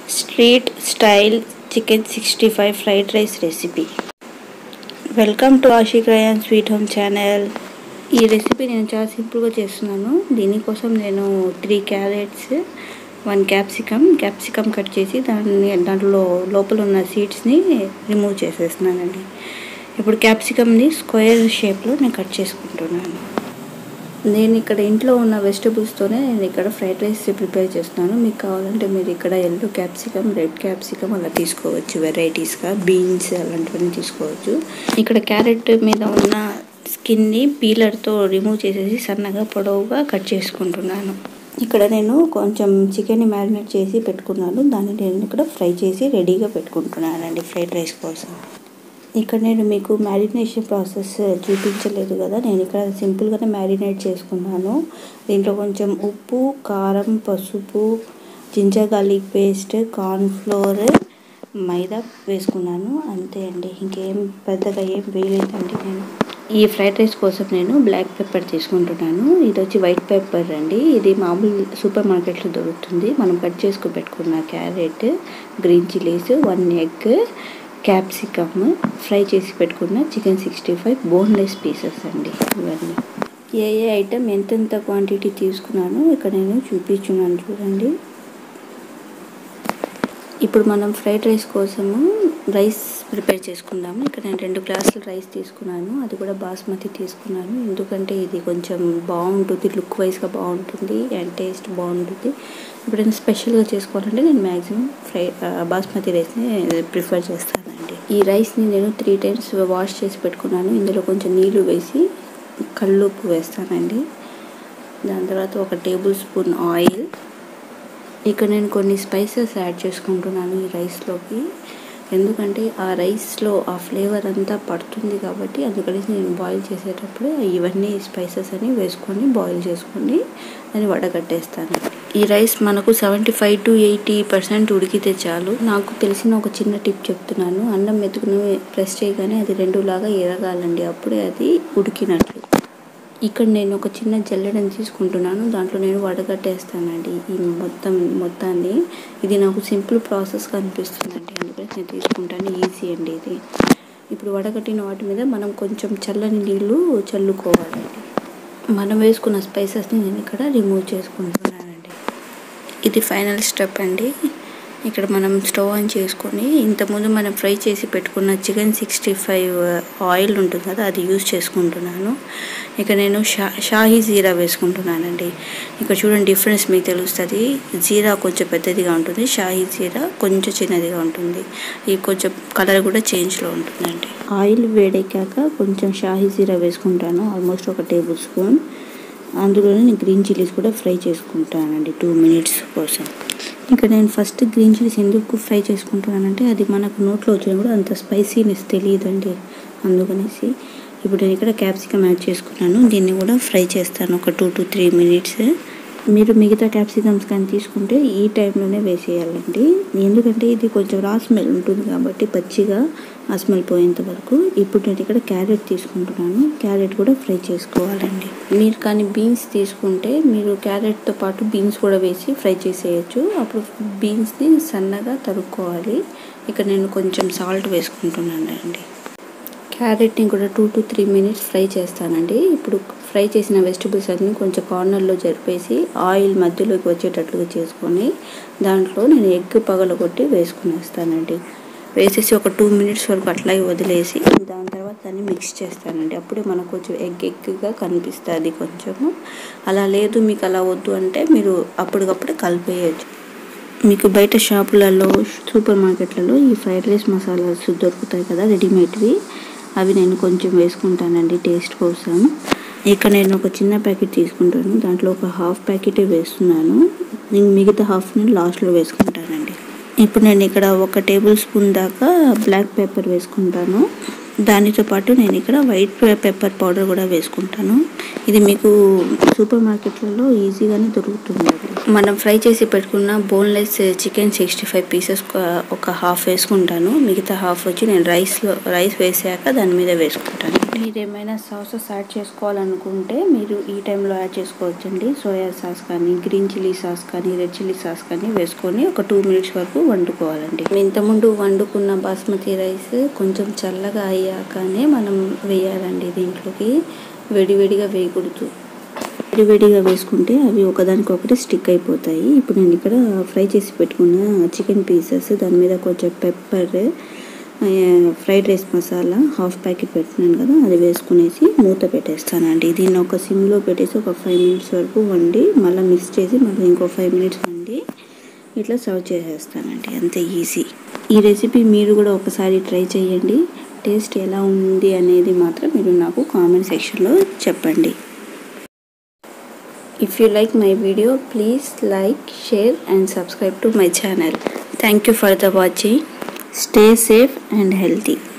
street style chicken sixty five fried rice recipe welcome to Ashiq Rayan sweet home channel ఈ recipe నేను చాలా సింపుల్గా చేస్తున్నాను దీనికోసం నేను three carrots one capsicum capsicum cut చేసి దాన్ని దాంట్లో లోపల ఉన్న సీడ్స్ని రిమూవ్ చేసేస్తున్నానండి ఇప్పుడు క్యాప్సికమ్ని స్క్వేర్ షేప్లో నేను కట్ చేసుకుంటున్నాను నేను ఇక్కడ ఇంట్లో ఉన్న వెజిటబుల్స్తోనే నేను ఇక్కడ ఫ్రైడ్ రైస్ ప్రిపేర్ చేస్తున్నాను మీకు కావాలంటే మీరు ఇక్కడ ఎల్లో క్యాప్సికమ్ రెడ్ క్యాప్సికమ్ అలా తీసుకోవచ్చు వెరైటీస్గా బీన్స్ అలాంటివన్నీ తీసుకోవచ్చు ఇక్కడ క్యారెట్ మీద ఉన్న స్కిన్ని పీలర్తో రిమూవ్ చేసేసి సన్నగా పొడవుగా కట్ చేసుకుంటున్నాను ఇక్కడ నేను కొంచెం చికెన్ని మ్యారినేట్ చేసి పెట్టుకున్నాను దాన్ని నేను ఇక్కడ ఫ్రై చేసి రెడీగా పెట్టుకుంటున్నానండి ఫ్రైడ్ రైస్ కోసం ఇక్కడ నేను మీకు మ్యారినేషన్ ప్రాసెస్ చూపించలేదు కదా నేను ఇక్కడ సింపుల్గానే మ్యారినేట్ చేసుకున్నాను దీంట్లో కొంచెం ఉప్పు కారం పసుపు జింజర్ గార్లిక్ పేస్ట్ కార్న్ఫ్లోర్ మైదా వేసుకున్నాను అంతే అండి ఇంకేం పెద్దగా ఏం వేయలేదండి నేను ఈ ఫ్రైడ్ రైస్ కోసం నేను బ్లాక్ పెప్పర్ తీసుకుంటున్నాను ఇది వచ్చి వైట్ పెప్పర్ అండి ఇది మామూలు సూపర్ మార్కెట్లో దొరుకుతుంది మనం కట్ చేసుకు పెట్టుకున్న carrot green chillies one egg capsicum fry చేసి పెట్టుకున్న chicken sixty five boneless pieces అండి ఇవన్నీ ఏ ఏ ఐటెం ఎంతెంత క్వాంటిటీ తీసుకున్నానో ఇక్కడ నేను చూపించున్నాను చూడండి ఇప్పుడు మనం ఫ్రైడ్ రైస్ కోసము రైస్ ప్రిపేర్ చేసుకుందాము ఇక్కడ నేను రెండు గ్లాసులు రైస్ తీసుకున్నాను అది కూడా బాస్మతి తీసుకున్నాను ఎందుకంటే ఇది కొంచెం బాగుంటుంది లుక్ వైజ్గా బాగుంటుంది అండ్ టేస్ట్ బాగుంటుంది ఇప్పుడు నేను స్పెషల్గా చేసుకోవాలంటే నేను మ్యాక్సిమం ఫ్రై బాస్మతి రైస్ని ప్రిఫర్ చేస్తానండి ఈ రైస్ని నేను త్రీ టైమ్స్ వాష్ చేసి పెట్టుకున్నాను ఇందులో కొంచెం నీళ్లు వేసి కల్లుప్పు వేస్తానండి దాని తర్వాత ఒక టేబుల్ స్పూన్ ఆయిల్ ఇక్కడ నేను కొన్ని స్పైసెస్ యాడ్ చేసుకుంటున్నాను ఈ రైస్లోకి ఎందుకంటే ఆ రైస్లో ఆ ఫ్లేవర్ అంతా పడుతుంది కాబట్టి అందుకనేసి నేను బాయిల్ చేసేటప్పుడు ఇవన్నీ స్పైసెస్ అని వేసుకొని బాయిల్ చేసుకొని దాన్ని వడగట్టేస్తాను ఈ రైస్ మనకు seventy five to eighty percent ఉడికితే చాలు నాకు తెలిసిన ఒక చిన్న టిప్ చెప్తున్నాను అన్నం మెతుకుని ప్రెస్ చేయగానే అది రెండులాగా ఎరగాలండి అప్పుడే అది ఉడికినట్లు ఇక్కడ నేను ఒక చిన్న జల్లెడని తీసుకుంటున్నాను దాంట్లో నేను వడగట్టేస్తానండి ఈ మొత్తం మొత్తాన్ని ఇది నాకు సింపుల్ ప్రాసెస్గా అనిపిస్తుందండి అందుకని నేను తీసుకుంటాను ఈజీ అండి ఇది ఇప్పుడు వడగట్టిన వాటి మీద మనం కొంచెం చల్లని నీళ్ళు చల్లుకోవాలండి మనం వేసుకున్న స్పైసెస్ని నేను ఇక్కడ రిమూవ్ చేసుకుంటున్నానండి ఇది ఫైనల్ స్టెప్ అండి ఇక్కడ మనం స్టవ్ ఆన్ చేసుకొని ఇంతకుముందు మనం ఫ్రై చేసి పెట్టుకున్న చికెన్ సిక్స్టీ ఫైవ్ ఆయిల్ ఉంటుంది కదా అది యూజ్ చేసుకుంటున్నాను ఇక నేను షా షాహీ జీరా వేసుకుంటున్నానండి ఇక్కడ చూడండి డిఫరెన్స్ మీకు తెలుస్తుంది జీరా కొంచెం పెద్దదిగా ఉంటుంది షాహీ జీరా కొంచెం చిన్నదిగా ఉంటుంది ఇది కొంచెం కలర్ కూడా చేంజ్లో ఉంటుందండి ఆయిల్ వేడెక్కాక కొంచెం షాహీ జీరా వేసుకుంటాను ఆల్మోస్ట్ ఒక టేబుల్ స్పూన్ అందులోనే నేను గ్రీన్ చిల్లీస్ కూడా ఫ్రై చేసుకుంటానండి టూ మినిట్స్ కోసం ఇక్కడ నేను ఫస్ట్ గ్రీన్ చిల్లీస్ ఎందుకు ఫ్రై చేసుకుంటున్నానంటే అది మనకు నోట్లో వచ్చినప్పుడు అంత స్పైసీనెస్ తెలియదండి అందుకనేసి ఇప్పుడు నేను ఇక్కడ క్యాప్సికమ్ యాడ్ చేసుకున్నాను దీన్ని కూడా ఫ్రై చేస్తాను ఒక టూ టు త్రీ మినిట్స్ మీరు మిగతా క్యాప్సికమ్స్ కానీ తీసుకుంటే ఈ టైంలోనే వేసేయాలండి ఎందుకంటే ఇది కొంచెం రా స్మెల్ ఉంటుంది కాబట్టి పచ్చిగా ఆ స్మెల్ పోయేంత వరకు ఇప్పుడు నేను ఇక్కడ క్యారెట్ తీసుకుంటున్నాను క్యారెట్ కూడా ఫ్రై చేసుకోవాలండి మీరు కానీ బీన్స్ తీసుకుంటే మీరు క్యారెట్తో పాటు బీన్స్ కూడా వేసి ఫ్రై చేసేయచ్చు అప్పుడు బీన్స్ని సన్నగా తరుక్కోవాలి ఇక్కడ నేను కొంచెం సాల్ట్ వేసుకుంటున్నాను అండి క్యారెట్ని కూడా two to three minutes fry చేస్తానండి ఇప్పుడు ఫ్రై చేసిన వెజిటబుల్స్ అన్నీ కొంచెం కార్నర్లో జరిపేసి ఆయిల్ మధ్యలోకి వచ్చేటట్లుగా చేసుకొని దాంట్లో నేను ఎగ్ పగలగొట్టి వేసుకునేస్తానండి వేసేసి ఒక టూ మినిట్స్ వరకు అట్లాగే వదిలేసి దాని తర్వాత దాన్ని మిక్స్ చేస్తానండి అప్పుడే మనకు కొంచెం ఎగ్ ఎగ్గా కనిపిస్తుంది కొంచెము అలా లేదు మీకు అలా వద్దు అంటే మీరు అప్పటికప్పుడు కలిపేయచ్చు మీకు బయట షాపులలో సూపర్ మార్కెట్లలో ఈ ఫ్రైడ్ రైస్ మసాలాస్ దొరుకుతాయి కదా రెడీమేడ్వి అవి నేను కొంచెం వేసుకుంటానండి టేస్ట్ కోసం ఇక్కడ నేను ఒక చిన్న ప్యాకెట్ తీసుకుంటాను దాంట్లో ఒక హాఫ్ ప్యాకెటే వేస్తున్నాను నేను మిగతా హాఫ్ని లాస్ట్లో వేసుకుంటానండి ఇప్పుడు నేను ఇక్కడ ఒక టేబుల్ స్పూన్ దాకా బ్లాక్ పెప్పర్ వేసుకుంటాను దానితో పాటు నేను ఇక్కడ వైట్ పెప్పర్ పౌడర్ కూడా వేసుకుంటాను ఇది మీకు సూపర్ మార్కెట్లలో ఈజీగానే దొరుకుతుంది అది మనం ఫ్రై చేసి పెట్టుకున్న boneless chicken sixty five pieces ఒక హాఫ్ వేసుకుంటాను మిగతా హాఫ్ వచ్చి నేను రైస్లో రైస్ వేసాక దాని మీద వేసుకుంటాను మీరు ఏమైనా సాసెస్ యాడ్ చేసుకోవాలనుకుంటే మీరు ఈ టైంలో యాడ్ చేసుకోవచ్చండి సోయా సాస్ కానీ గ్రీన్ చిల్లీ సాస్ కానీ రెడ్ చిల్లీ సాస్ కానీ వేసుకొని ఒక టూ మినిట్స్ వరకు వండుకోవాలండి ఇంతకుముందు వండుకున్న బాస్మతి రైస్ కొంచెం చల్లగా అయ్యాకనే మనం వేయాలండి దీంట్లోకి వేడివేడిగా వేయకూడదు వేడివేడిగా వేసుకుంటే అవి ఒకదానికొకటి స్టిక్ అయిపోతాయి ఇప్పుడు నేను ఇక్కడ ఫ్రై చేసి పెట్టుకున్న చికెన్ పీసెస్ దాని మీద కొంచెం pepper fried rice masala half packet పెట్టినాను కదా అది వేసుకునేసి మూత పెట్టేస్తానండి దీన్ని ఒక సిమ్లో పెట్టేసి ఒక ఫైవ్ మినిట్స్ వరకు వండి మళ్ళీ మిక్స్ చేసి మళ్ళీ ఇంకో ఫైవ్ మినిట్స్ వండి ఇట్లా సర్వ్ చేసేస్తానండి అంతే ఈజీ ఈ రెసిపీ మీరు కూడా ఒకసారి ట్రై చేయండి టేస్ట్ ఎలా ఉంది అనేది మాత్రం మీరు నాకు కామెంట్ సెక్షన్లో చెప్పండి if you like my video please like share and subscribe to my channel thank you for the watching stay safe and healthy